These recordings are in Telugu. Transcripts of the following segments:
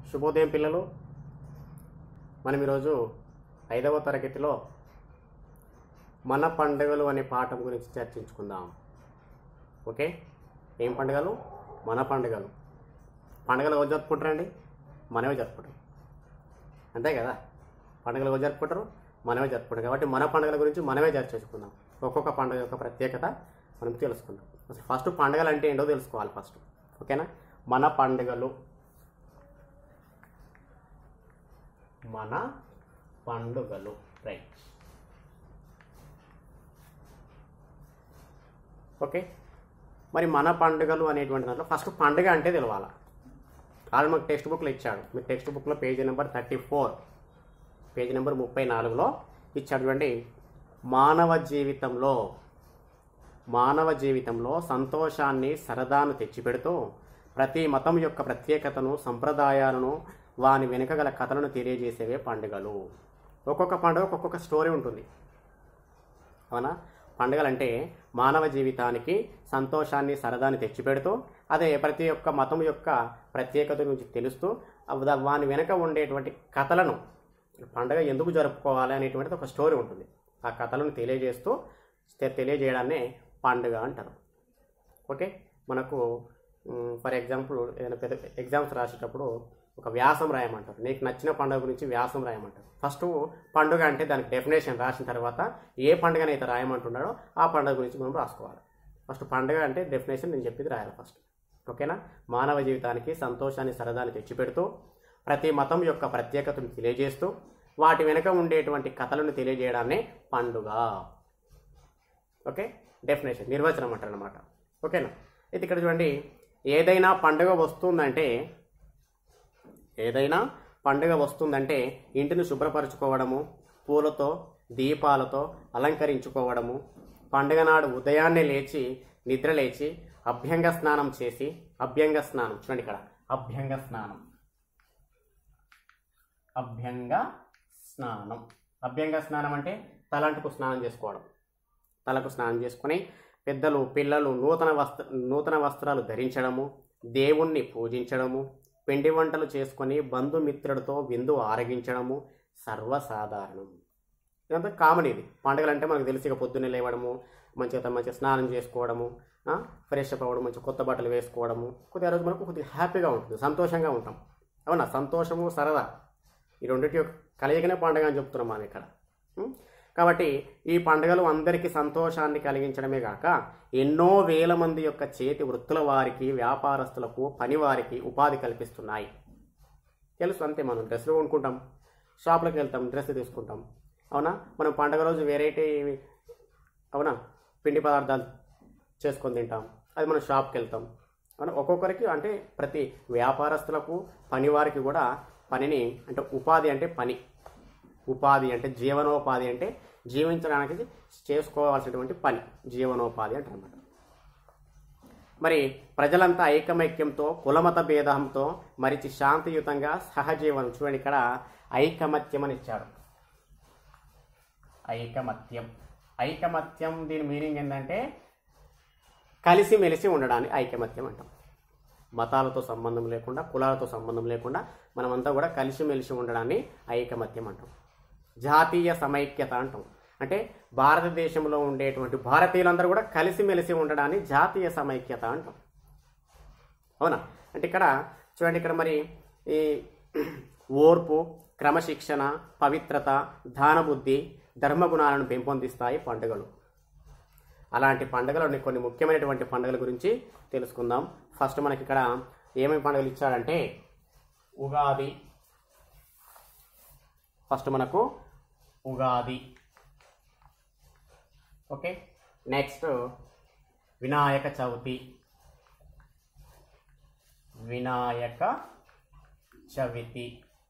శుభోదయం పిల్లలు మనం ఈరోజు ఐదవ తరగతిలో మన పండుగలు అనే పాఠం గురించి చర్చించుకుందాం ఓకే ఏం పండుగలు మన పండుగలు పండుగలు ఎవరు జరుపుకుంటారండి మనమే జరుపుకుంటాం అంతే కదా పండుగలు ఎవరు జరుపుకుంటారు మనమే జరుపుకుంటాం కాబట్టి మన పండుగల గురించి మనమే చర్చించుకుందాం ఒక్కొక్క పండుగ యొక్క ప్రత్యేకత మనం తెలుసుకుందాం అసలు ఫస్ట్ పండుగలు అంటే ఏంటో తెలుసుకోవాలి ఫస్ట్ ఓకేనా మన పండుగలు మన పండుగలు రైట్ ఓకే మరి మన పండుగలు అనేటువంటి దాంట్లో ఫస్ట్ పండుగ అంటే తెలవాలి ఆల్రెడీ మాకు టెక్స్ట్ బుక్లో ఇచ్చాడు మీ టెక్స్ట్ బుక్లో page number thirty four page number ముప్పై నాలుగులో ఇచ్చాడు చూడండి మానవ జీవితంలో మానవ జీవితంలో సంతోషాన్ని సరదాను తెచ్చిపెడుతూ ప్రతి మతం యొక్క ప్రత్యేకతను సంప్రదాయాలను వాని వెనుక గల కథలను తెలియజేసేవే పండుగలు ఒక్కొక్క పండుగ ఒక్కొక్క స్టోరీ ఉంటుంది అవునా పండుగలంటే మానవ జీవితానికి సంతోషాన్ని సరదాని తెచ్చిపెడుతూ అదే ప్రతి ఒక్క మతం యొక్క ప్రత్యేకత గురించి తెలుస్తూ అవ- వాని వెనుక ఉండేటువంటి కథలను పండుగ ఎందుకు జరుపుకోవాలి అనేటువంటిది ఒక స్టోరీ ఉంటుంది ఆ కథలను తెలియజేస్తూ తె- తెలియజేయడాన్నే పండుగ అంటారు ఓకే మనకు ఫర్ ఎగ్జాంపుల్ ఏదైనా పెద్ద ఎగ్జామ్స్ రాసేటప్పుడు ఒక వ్యాసం రాయమంటారు నీకు నచ్చిన పండుగ గురించి వ్యాసం రాయమంటారు ఫస్ట్ పండుగ అంటే దానికి డెఫినేషన్ రాసిన తర్వాత ఏ పండుగనైతే రాయమంటున్నాడో ఆ పండుగ గురించి మనం రాసుకోవాలి ఫస్ట్ పండుగ అంటే డెఫినేషన్ నేను చెప్పింది రాయాలి ఫస్ట్ ఓకేనా మానవ జీవితానికి సంతోషాన్ని సరదాన్ని తెచ్చిపెడుతూ ప్రతి మతం యొక్క ప్రత్యేకతను తెలియజేస్తూ వాటి వెనుక ఉండేటువంటి కథలను తెలియజేయడాన్నే పండుగ ఓకే డెఫినేషన్ నిర్వచనం అంటారు అనమాట ఓకేనా అయితే ఇక్కడ చూడండి ఏదైనా పండుగ వస్తుందంటే ఏదైనా పండుగ వస్తుందంటే ఇంటిని శుభ్రపరచుకోవడము పూలతో దీపాలతో అలంకరించుకోవడము పండుగ నాడు ఉదయాన్నే లేచి నిద్ర లేచి అభ్యంగ స్నానం చేసి అభ్యంగ స్నానం చూడండి ఇక్కడ అభ్యంగ స్నానం అభ్యంగ స్నానం అభ్యంగ స్నానం అంటే తలంటుకు స్నానం చేసుకోవడం తలకు స్నానం చేసుకొని పెద్దలు పిల్లలు నూతన వస్త్ర నూతన వస్త్రాలు ధరించడము దేవుణ్ణి పూజించడము పిండి వంటలు చేసుకొని బంధుమిత్రులతో విందు ఆరగించడము సర్వసాధారణం ఇదంతా కామన్ ఇది పండుగలు అంటే మనకు తెలిసి ఇక పొద్దున్నే లేవడము మంచిగా మంచిగా స్నానం చేసుకోవడము ఫ్రెష్ అప్ అవ్వడం మంచి కొత్త బట్టలు వేసుకోవడము కొద్దిగా రోజు మనకు కొద్దిగా హ్యాపీగా ఉంటుంది సంతోషంగా ఉంటాం అవునా సంతోషము సరదా ఈ రెండింటి యొక్క కలయికనే పండుగ అని చెప్తున్నాం మనం ఇక్కడ ఉం? కాబట్టి ఈ పండుగలు అందరికీ సంతోషాన్ని కలిగించడమే కాక ఎన్నో వేల మంది యొక్క చేతి వృత్తుల వారికి వ్యాపారస్తులకు పనివారికి ఉపాధి కల్పిస్తున్నాయి తెలుసు అంతే మనం డ్రెస్సులు కొనుక్కుంటాం షాపులకు వెళ్తాం డ్రెస్ తీసుకుంటాం అవునా మనం పండుగ రోజు వెరైటీ అవునా పిండి పదార్థాలు చేసుకొని తింటాం అది మనం షాప్కి వెళ్తాం అవునా ఒక్కొక్కరికి అంటే ప్రతి వ్యాపారస్తులకు పనివారికి కూడా పనిని అంటే ఉపాధి అంటే పని ఉపాధి అంటే జీవనోపాధి అంటే జీవించడానికి చేసుకోవాల్సినటువంటి పని జీవనోపాధి అంటారు అన్నమాట మరి ప్రజలంతా ఐకమత్యంతో కులమత భేదంతో మరిచి శాంతియుతంగా సహజీవనం చూడండి ఇక్కడ ఐకమత్యం అని ఇచ్చాడు ఐకమత్యం ఐకమత్యం దీని మీనింగ్ ఏంటంటే కలిసిమెలిసి ఉండడాన్ని ఐకమత్యం అంటాం మతాలతో సంబంధం లేకుండా కులాలతో సంబంధం లేకుండా మనమంతా కూడా కలిసిమెలిసి ఉండడాన్ని ఐకమత్యం అంటాం జాతీయ సమైక్యత అంటాం అంటే భారతదేశంలో ఉండేటువంటి భారతీయులందరూ కూడా కలిసిమెలిసి ఉండడాన్ని జాతీయ సమైక్యత అంటాం అవునా అంటే ఇక్కడ చూడండి ఇక్కడ మరి ఈ ఓర్పు క్రమశిక్షణ పవిత్రత దానబుద్ధి ధర్మగుణాలను పెంపొందిస్తాయి పండుగలు అలాంటి పండుగలు కొన్ని ముఖ్యమైనటువంటి పండుగల గురించి తెలుసుకుందాం ఫస్ట్ మనకి ఇక్కడ ఏమేమి పండుగలు ఇచ్చాడంటే ఉగాది ఫస్ట్ మనకు Ugadi okay next Vinayaka Chavithi Vinayaka Chavithi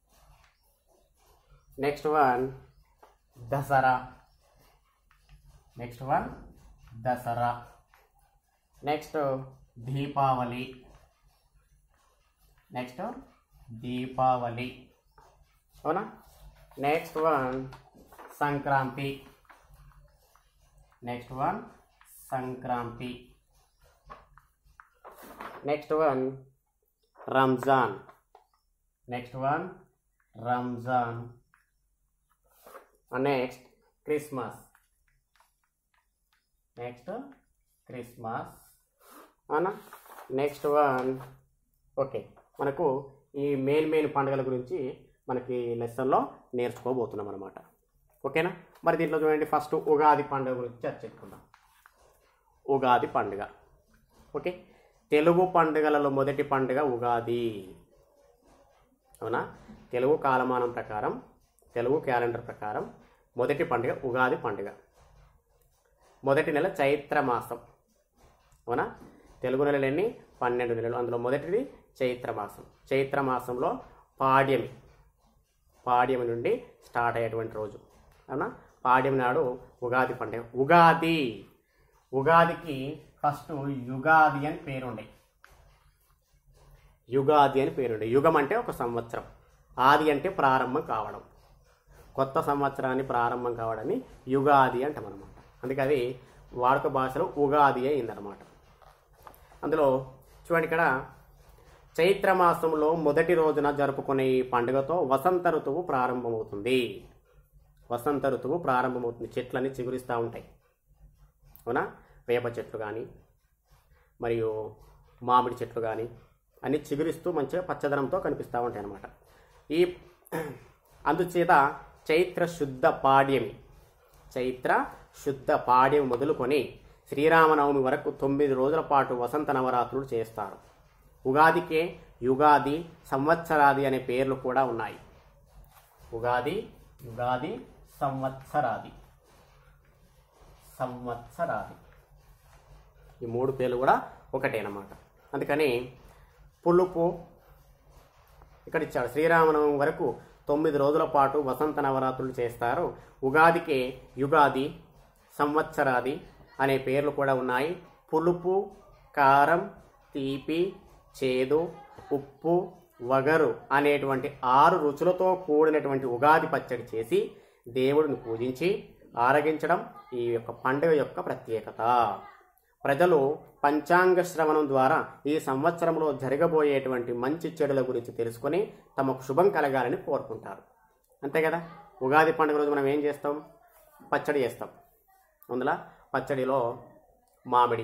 next one Dasara next one Dasara next Deepavali next Deepavali అవునా next one Sankranti next one Sankranti next one Ramzan next one Ramzan next Christmas next Christmas అనా నెక్స్ట్ వన్ ఓకే మనకు ఈ మెయిన్ మెయిన్ పండుగల గురించి మనకి లెసన్లో నేర్చుకోబోతున్నాం అనమాట ఓకేనా మరి దీంట్లో చూడండి ఫస్ట్ ఉగాది పండుగ గురించి చర్చించుకుందాం ఉగాది పండుగ ఓకే తెలుగు పండుగలలో మొదటి పండుగ ఉగాది అవునా తెలుగు కాలమానం ప్రకారం తెలుగు క్యాలెండర్ ప్రకారం మొదటి పండుగ ఉగాది పండుగ మొదటి నెల చైత్ర మాసం అవునా తెలుగు నెలలు ఎన్ని పన్నెండు నెలలు అందులో మొదటిది చైత్ర మాసం చైత్ర మాసంలో పాడ్యమి పాడ్యమి నుండి స్టార్ట్ అయ్యేటువంటి రోజు అవునా పాడ్యమి నాడు ఉగాది పండుగ ఉగాది ఉగాదికి ఫస్ట్ యుగాది అని పేరుండే యుగాది అని పేరుండే యుగం అంటే ఒక సంవత్సరం ఆది అంటే ప్రారంభం కావడం కొత్త సంవత్సరాన్ని ప్రారంభం కావడాన్ని యుగాది అంటాం అనమాట అందుకే అది వాడుక భాషలో ఉగాది అయిందనమాట అందులో చూడండి ఇక్కడ చైత్ర మాసంలో మొదటి రోజున జరుపుకునే ఈ పండుగతో వసంత ఋతువు ప్రారంభమవుతుంది వసంత ఋతువు ప్రారంభమవుతుంది చెట్లన్నీ చిగురిస్తూ ఉంటాయి అవునా వేప చెట్లు కానీ మరియు మామిడి చెట్లు కానీ అన్నీ చిగురిస్తూ మంచిగా పచ్చదనంతో కనిపిస్తూ ఉంటాయి అన్నమాట ఈ అందుచేత చైత్ర శుద్ధ పాడ్యమి చైత్ర శుద్ధ పాడ్యం మొదలుకొని శ్రీరామనవమి వరకు తొమ్మిది రోజుల పాటు వసంత నవరాత్రులు చేస్తారు ఉగాదికే యుగాది సంవత్సరాది అనే పేర్లు కూడా ఉన్నాయి ఉగాది యుగాది సంవత్సరాది సంవత్సరాది ఈ మూడు పేర్లు కూడా ఒకటేనమాట అందుకని పులుపు ఇక్కడ ఇచ్చాడు శ్రీరామనవమి వరకు తొమ్మిది రోజుల పాటు వసంత నవరాత్రులు చేస్తారు ఉగాదికి యుగాది సంవత్సరాది అనే పేర్లు కూడా ఉన్నాయి పులుపు కారం తీపి చేదు ఉప్పు వగరు అనేటువంటి ఆరు రుచులతో కూడినటువంటి ఉగాది పచ్చడి చేసి దేవుడిని పూజించి ఆరగించడం ఈ యొక్క పండుగ యొక్క ప్రత్యేకత ప్రజలు పంచాంగ శ్రవణం ద్వారా ఈ సంవత్సరంలో జరగబోయేటువంటి మంచి చెడుల గురించి తెలుసుకొని తమకు శుభం కలగాలని కోరుకుంటారు అంతే కదా ఉగాది పండుగ రోజు మనం ఏం చేస్తాం పచ్చడి చేస్తాం అందులో పచ్చడిలో మామిడి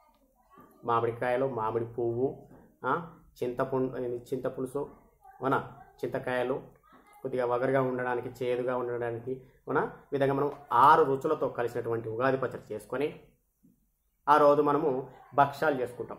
మామిడికాయలు మామిడి పువ్వు ఆ, చింతపుండు ఇది చింతపులుసు అవునా చింతకాయలు కొద్దిగా వగరుగా ఉండడానికి చేదుగా ఉండడానికి అవునా ఈ విధంగా మనం ఆరు రుచులతో కలిసినటువంటి ఉగాది పచ్చడి చేసుకొని ఆ రోజు మనము భక్ష్యాలు చేసుకుంటాం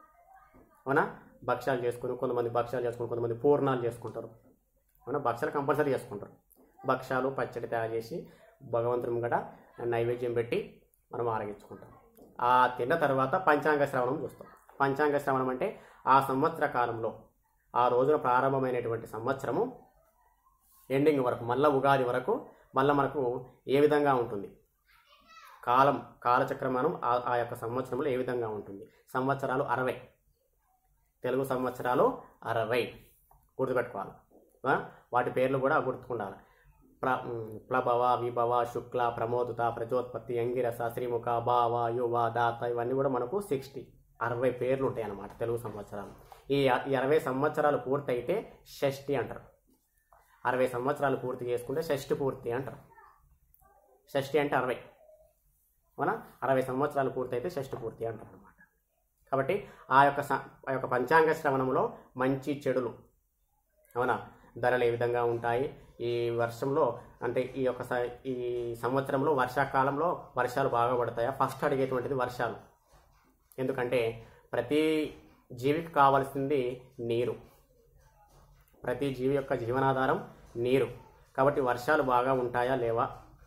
అవునా భక్ష్యాలు చేసుకుని కొంతమంది భక్ష్యాలు చేసుకుని కొంతమంది పూర్ణాలు చేసుకుంటారు అవునా భక్ష్యాలు కంపల్సరీ చేసుకుంటారు భక్ష్యాలు పచ్చడి తయారు చేసి భగవంతుని ముంగట నైవేద్యం పెట్టి మనం ఆరగించుకుంటాం ఆ తిన్న తర్వాత పంచాంగ శ్రవణం చూస్తాం పంచాంగ శ్రవణం అంటే ఆ సంవత్సర కాలంలో ఆ రోజున ప్రారంభమైనటువంటి సంవత్సరము ఎండింగ్ వరకు మళ్ళీ ఉగాది వరకు మళ్ళీ మనకు ఏ విధంగా ఉంటుంది కాలం కాలచక్రమానం ఆ ఆ యొక్క సంవత్సరంలో ఏ విధంగా ఉంటుంది సంవత్సరాలు అరవై తెలుగు సంవత్సరాలు అరవై గుర్తుపెట్టుకోవాలి ఆ? వాటి పేర్లు కూడా గుర్తుకుండాలి ప్ర ఉమ్, ప్లభవ విభవ శుక్ల ప్రమోదుత ప్రజోత్పత్తి అంగిరస శ్రీముఖ భావ యువ దాత ఇవన్నీ కూడా మనకు సిక్స్టీ అరవై పేర్లు ఉంటాయి అన్నమాట తెలుగు సంవత్సరాలు ఈ అ- ఈ అరవై సంవత్సరాలు పూర్తయితే షష్ఠి అంటారు అరవై సంవత్సరాలు పూర్తి చేసుకుంటే షష్ఠి పూర్తి అంటారు షష్ఠి అంటే అరవై అవునా అరవై సంవత్సరాలు పూర్తయితే షష్ఠి పూర్తి అంటారు అనమాట కాబట్టి ఆ యొక్క స- ఆ యొక్క పంచాంగ శ్రవణంలో మంచి చెడులు అవునా ధరలు ఏ విధంగా ఉంటాయి ఈ వర్షంలో అంటే ఈ యొక్క స- ఈ సంవత్సరంలో వర్షాకాలంలో వర్షాలు బాగా పడతాయా ఫస్ట్ అడిగేటువంటిది వర్షాలు ఎందుకంటే ప్రతి జీవికి కావాల్సింది నీరు ప్రతి జీవి యొక్క జీవనాధారం నీరు కాబట్టి వర్షాలు బాగా ఉంటాయా లేవా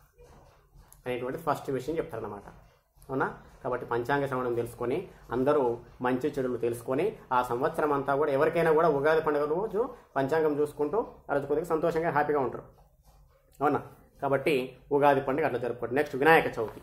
అనేటువంటి ఫస్ట్ విషయం చెప్తారనమాట అవునా కాబట్టి పంచాంగ శ్రవణం తెలుసుకొని అందరూ మంచి చెడులు తెలుసుకొని ఆ సంవత్సరం అంతా కూడా ఎవరికైనా కూడా ఉగాది పండుగ రోజు పంచాంగం చూసుకుంటూ ఆ రోజు కొద్దిగా సంతోషంగా హ్యాపీగా ఉంటారు అవునా కాబట్టి ఉగాది పండుగ అట్లా జరుపుకోండి next Vinayaka Chavithi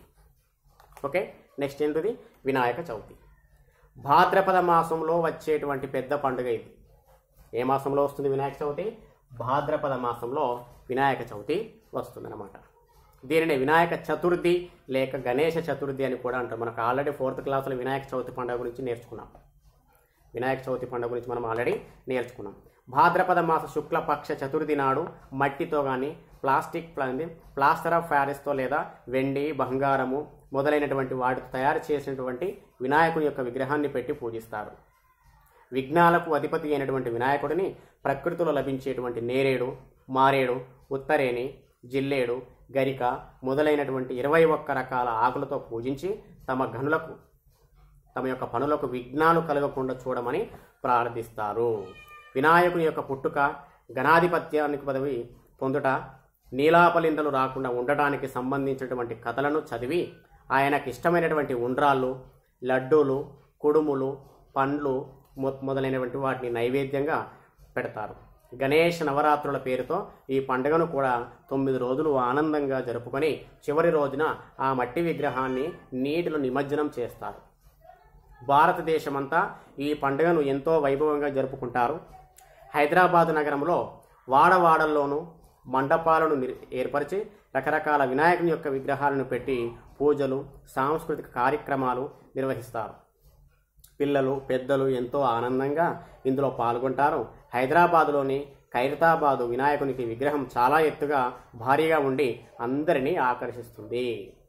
okay next ఏంటిది వినాయక చవితి భాద్రపద మాసంలో వచ్చేటువంటి పెద్ద పండుగ ఇది ఏ మాసంలో వస్తుంది వినాయక చవితి భాద్రపద మాసంలో వినాయక చవితి వస్తుందన్నమాట దీనిని వినాయక చతుర్థి లేక గణేష చతుర్థి అని కూడా అంటారు మనకు ఆల్రెడీ ఫోర్త్ క్లాస్లో వినాయక చవితి పండుగ గురించి నేర్చుకున్నాం వినాయక చవితి పండుగ గురించి మనం ఆల్రెడీ నేర్చుకున్నాం భాద్రపద మాస శుక్ల పక్ష చతుర్థి నాడు మట్టితో కానీ ప్లాస్టిక్ ప్లా- ప్లాస్టర్ ఆఫ్ ప్యారిస్తో లేదా వెండి బంగారము మొదలైనటువంటి వాటితో తయారు చేసినటువంటి వినాయకుని యొక్క విగ్రహాన్ని పెట్టి పూజిస్తారు విఘ్నాలకు అధిపతి అయినటువంటి వినాయకుడిని ప్రకృతిలో లభించేటువంటి నేరేడు మారేడు ఉత్తరేణి జిల్లేడు గరిక మొదలైనటువంటి ఇరవై ఒక్క రకాల ఆకులతో పూజించి తమ గనులకు తమ యొక్క పనులకు విఘ్నాలు కలగకుండా చూడమని ప్రార్థిస్తారు వినాయకుని యొక్క పుట్టుక గణాధిపత్యానికి పదవి పొందుట నీలాపలిందలు రాకుండా ఉండటానికి సంబంధించినటువంటి కథలను చదివి ఆయనకి ఇష్టమైనటువంటి ఉండ్రాళ్ళు లడ్డూలు కుడుములు పండ్లు మొ- మొదలైనటువంటి వాటిని నైవేద్యంగా పెడతారు గణేష్ నవరాత్రుల పేరుతో ఈ పండుగను కూడా తొమ్మిది రోజులు ఆనందంగా జరుపుకొని చివరి రోజున ఆ మట్టి విగ్రహాన్ని నీటిలో నిమజ్జనం చేస్తారు భారతదేశమంతా ఈ పండుగను ఎంతో వైభవంగా జరుపుకుంటారు హైదరాబాద్ నగరంలో వాడవాడల్లోనూ మండపాలను నిర్- ఏర్పరిచి రకరకాల వినాయకుని యొక్క విగ్రహాలను పెట్టి పూజలు సాంస్కృతిక కార్యక్రమాలు నిర్వహిస్తారు పిల్లలు పెద్దలు ఎంతో ఆనందంగా ఇందులో పాల్గొంటారు హైదరాబాదులోని ఖైరతాబాదు వినాయకునికి విగ్రహం చాలా ఎత్తుగా భారీగా ఉండి అందరినీ ఆకర్షిస్తుంది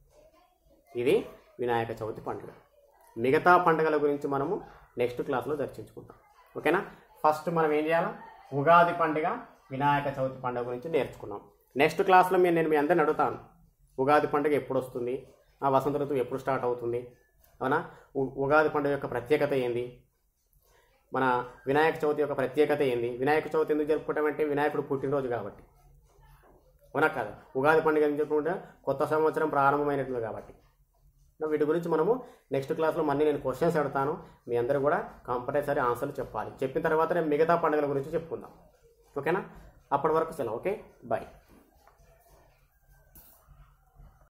ఇది వినాయక చవితి పండుగ మిగతా పండుగల గురించి మనము నెక్స్ట్ క్లాస్లో చర్చించుకుంటాం ఓకేనా ఫస్ట్ మనం ఏం చేయాలి ఉగాది పండుగ వినాయక చవితి పండుగ గురించి నేర్చుకున్నాం నెక్స్ట్ క్లాస్లో మీరు నేను మీ అందరిని అడుగుతాను ఉగాది పండుగ ఎప్పుడు వస్తుంది ఆ వసంత ఋతువు ఎప్పుడు స్టార్ట్ అవుతుంది అవునా ఉ- ఉగాది పండుగ యొక్క ప్రత్యేకత ఏంది మన వినాయక చవితి యొక్క ప్రత్యేకత ఏంది వినాయక చవితి ఎందుకు జరుపుకుంటాం అంటే వినాయకుడు పుట్టినరోజు కాబట్టి అవునా కదా ఉగాది పండుగ ఎందుకు జరుపుకుంటే కొత్త సంవత్సరం ప్రారంభమైనట్టుంది కాబట్టి వీటి గురించి మనము నెక్స్ట్ క్లాస్లో మళ్ళీ నేను క్వశ్చన్స్ అడుగుతాను మీ అందరూ కూడా కంపల్సరీ ఆన్సర్లు చెప్పాలి చెప్పిన తర్వాత నేను మిగతా పండుగల గురించి చెప్పుకుందాం ఓకేనా అప్పటి వరకు సెలవు ఓకే బాయ్